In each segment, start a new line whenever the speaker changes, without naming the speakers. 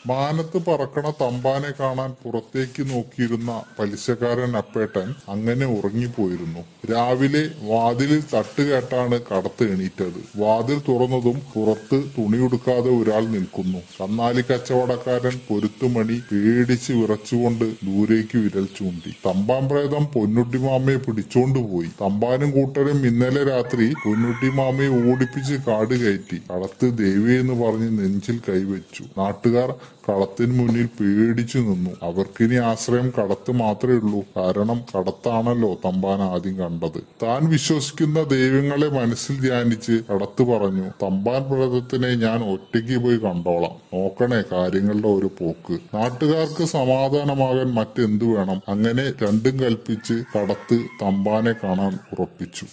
മാനത്ത് പറക്കണ തമ്പാനെ കാണാൻ പുറത്തേക്ക് നോക്കിയിരുന്ന പലിശക്കാരൻ അപ്പേട്ടൻ അങ്ങനെ ഉറങ്ങിപ്പോയിരുന്നു രാവിലെ വാതിലിൽ തട്ട് കേട്ടാണ് കടത്ത് എണീറ്റത് വാതിൽ തുറന്നതും പുറത്ത് തുണിയുടുക്കാതെ ഒരാൾ നിൽക്കുന്നു കന്നാലി കച്ചവടക്കാരൻ പൊരുത്തുമണി പേടിച്ച് വിറച്ചുകൊണ്ട് ദൂരേക്ക് വിരൽ ചൂണ്ടി തമ്പാമ്പ്രേതം പൊന്നുട്ടിമാമയെ പിടിച്ചോണ്ടുപോയി തമ്പാനും കൂട്ടരും ഇന്നലെ രാത്രി പൊന്നുട്ടിമാമയെ ഓടിപ്പിച്ച് കാട് കയറ്റി കളത്ത് ദേവി എന്ന് പറഞ്ഞ് നെഞ്ചിൽ കൈവച്ചു നാട്ടുകാർ കളത്തിന് മുന്നിൽ പേടിച്ചു നിന്നു അവർക്കിനി ആശ്രയം കടത്ത് മാത്രമേ ഉള്ളൂ കാരണം കടത്താണല്ലോ തമ്പാൻ ആദ്യം കണ്ടത് താൻ വിശ്വസിക്കുന്ന ദൈവങ്ങളെ മനസ്സിൽ ധ്യാനിച്ച് കടത്ത് പറഞ്ഞു തമ്പാൻ പ്രേതത്തിനെ ഞാൻ ഒറ്റയ്ക്ക് പോയി കണ്ടോളാം നോക്കണേ കാര്യങ്ങളുടെ ഒരു പോക്ക് നാട്ടുകാർക്ക് സമാധാനമാകാൻ മറ്റെന്തു വേണം അങ്ങനെ രണ്ടും കൽപ്പിച്ച് കടത്ത് തമ്പാനെ കാണാൻ ഉറപ്പിച്ചു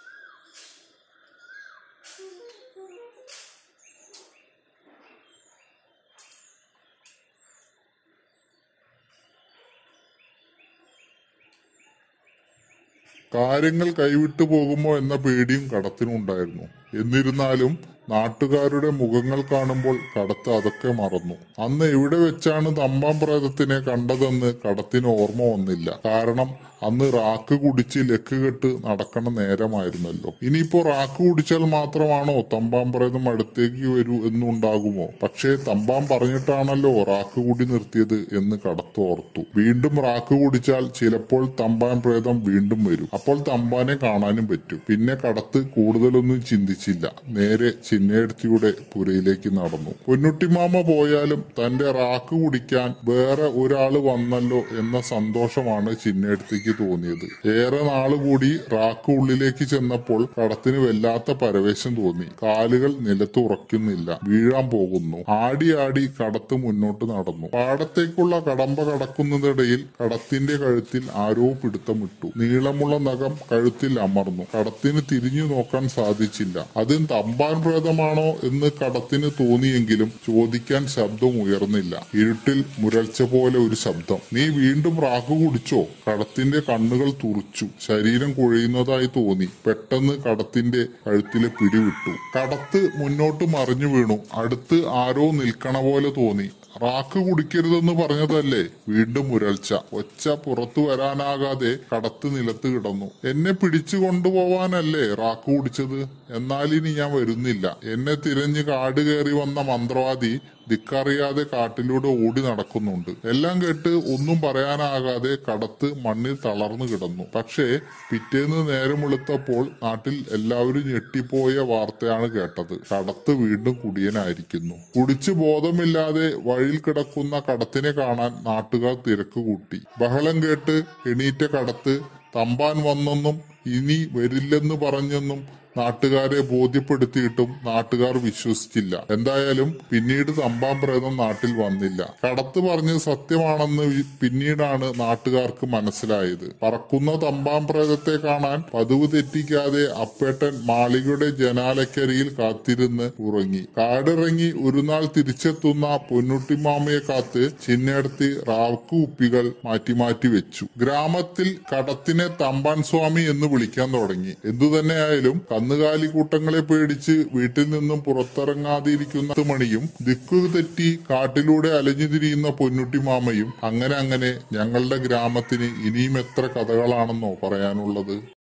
കാര്യങ്ങൾ കൈവിട്ടു പോകുമോ എന്ന പേടിയും കടത്തിനുണ്ടായിരുന്നു എന്നിരുന്നാലും നാട്ടുകാരുടെ മുഖങ്ങൾ കാണുമ്പോൾ കടത്ത് അതൊക്കെ മറന്നു അന്ന് എവിടെ വെച്ചാണ് തമ്പാൻ പ്രേതത്തിനെ കണ്ടതെന്ന് കടത്തിന് ഓർമ്മ വന്നില്ല കാരണം അന്ന് റാക്ക് കുടിച്ച് ലക്ക് കെട്ട് നടക്കണ നേരമായിരുന്നല്ലോ ഇനിയിപ്പോ റാക്ക് കുടിച്ചാൽ മാത്രമാണോ തമ്പാൻ പ്രേതം അടുത്തേക്ക് വരൂ എന്നുണ്ടാകുമോ പക്ഷേ തമ്പാൻ പറഞ്ഞിട്ടാണല്ലോ റാക്ക് കുടി നിർത്തിയത് എന്ന് കടത്ത് ഓർത്തു വീണ്ടും റാക്ക് കുടിച്ചാൽ ചിലപ്പോൾ തമ്പാൻ പ്രേതം വീണ്ടും വരും അപ്പോൾ തമ്പാനെ കാണാനും പറ്റും പിന്നെ കടത്ത് കൂടുതലൊന്നും ചിന്തിച്ചില്ല നേരെ ചിന്നയെടുത്തിയുടെ പുരയിലേക്ക് നടന്നു പൊന്നുട്ടിമാമ പോയാലും തന്റെ റാക്ക് കുടിക്കാൻ വേറെ ഒരാള് വന്നല്ലോ എന്ന സന്തോഷമാണ് ചിന്നയെടുത്തിക്ക് തോന്നിയത് ഏറെ നാള് കൂടി റാക്ക് ഉള്ളിലേക്ക് ചെന്നപ്പോൾ കടത്തിന് വല്ലാത്ത പരവേശം തോന്നി കാലുകൾ നിലത്ത് ഉറക്കുന്നില്ല വീഴാൻ പോകുന്നു ആടി ആടി കടത്ത് മുന്നോട്ട് നടന്നു പാടത്തേക്കുള്ള കടമ്പ കടക്കുന്നതിനിടയിൽ കടത്തിന്റെ കഴുത്തിൽ ആരോ പിടുത്തമിട്ടു നീളമുള്ള നഖം കഴുത്തിൽ അമർന്നു കടത്തിന് തിരിഞ്ഞു നോക്കാൻ സാധിച്ചില്ല അതും തമ്പാൻ പ്രേതമാണോ എന്ന് കടത്തിന് തോന്നിയെങ്കിലും ചോദിക്കാൻ ശബ്ദം ഉയർന്നില്ല ഇരുട്ടിൽ മുരൾച്ച പോലെ ഒരു ശബ്ദം നീ വീണ്ടും റാക്ക് കുടിച്ചോ കടത്തിന്റെ കണ്ണുകൾ തുറച്ചു ശരീരം കുഴയുന്നതായി തോന്നി പെട്ടെന്ന് കടത്തിന്റെ കഴുത്തിലെ പിടിവിട്ടു കടത്ത് മുന്നോട്ട് മറിഞ്ഞു വീണു അടുത്ത് ആരോ നിൽക്കണ പോലെ തോന്നി റാക്ക് കുടിക്കരുതെന്ന് പറഞ്ഞതല്ലേ വീണ്ടും മുരൾച്ച ഒച്ച പുറത്തു വരാനാകാതെ കടത്ത് നിലത്ത് കിടന്നു എന്നെ പിടിച്ചു കൊണ്ടുപോവാനല്ലേ റാക്ക് കുടിച്ചത് എന്നാലിനി ഞാൻ വരുന്നില്ല എന്നെ തിരഞ്ഞ് കാട് കയറി വന്ന മന്ത്രവാദി ദിക്കറിയാതെ കാട്ടിലൂടെ ഓടി നടക്കുന്നുണ്ട് എല്ലാം കേട്ട് ഒന്നും പറയാനാകാതെ കടത്ത് മണ്ണിൽ തളർന്നു കിടന്നു പക്ഷേ പിറ്റേന്ന് നേരം വെളുത്തപ്പോൾ നാട്ടിൽ എല്ലാവരും ഞെട്ടിപ്പോയ വാർത്തയാണ് കേട്ടത് കടത്ത് വീണ്ടും കുടിയനായിരിക്കുന്നു കുടിച്ച് ബോധമില്ലാതെ വഴിയിൽ കിടക്കുന്ന കടത്തിനെ കാണാൻ നാട്ടുകാർ തിരക്ക് കൂട്ടി ബഹളം കേട്ട് എണീറ്റ കടത്ത് തമ്പാൻ വന്നെന്നും ഇനി വരില്ലെന്ന് പറഞ്ഞെന്നും നാട്ടുകാരെ ബോധ്യപ്പെടുത്തിയിട്ടും നാട്ടുകാർ വിശ്വസിച്ചില്ല എന്തായാലും പിന്നീട് തമ്പാൻ പ്രേതം നാട്ടിൽ വന്നില്ല കടത്ത് പറഞ്ഞത് സത്യമാണെന്ന് വി- പിന്നീടാണ് നാട്ടുകാർക്ക് മനസ്സിലായത് പറക്കുന്ന തമ്പാൻ പ്രേതത്തെ കാണാൻ പതിവ് തെറ്റിക്കാതെ അപ്പേട്ടൻ മാളികയുടെ ജനാലക്കരിയിൽ കാത്തിരുന്ന് ഉറങ്ങി കാടിറങ്ങി ഒരു നാൾ തിരിച്ചെത്തുന്ന പൊന്നുട്ടിമാമയെ കാത്ത് ചിന്നയെടുത്ത് റാവക്ക് കുപ്പികൾ മാറ്റി മാറ്റി വെച്ചു ഗ്രാമത്തിൽ കടത്തിനെ തമ്പാൻ സ്വാമി എന്ന് വിളിക്കാൻ തുടങ്ങി എന്തുതന്നെയായാലും കന്നുകാലി കൂട്ടങ്ങളെ പേടിച്ച് വീട്ടിൽ നിന്നും പുറത്തിറങ്ങാതിരിക്കുന്ന മണിയും ദിക്കു തെറ്റി കാട്ടിലൂടെ അലഞ്ഞു തിരിയുന്ന പൊന്നുട്ടി മാമയും അങ്ങനെ അങ്ങനെ ഞങ്ങളുടെ ഗ്രാമത്തിന് ഇനിയും എത്ര കഥകളാണെന്നോ പറയാനുള്ളത്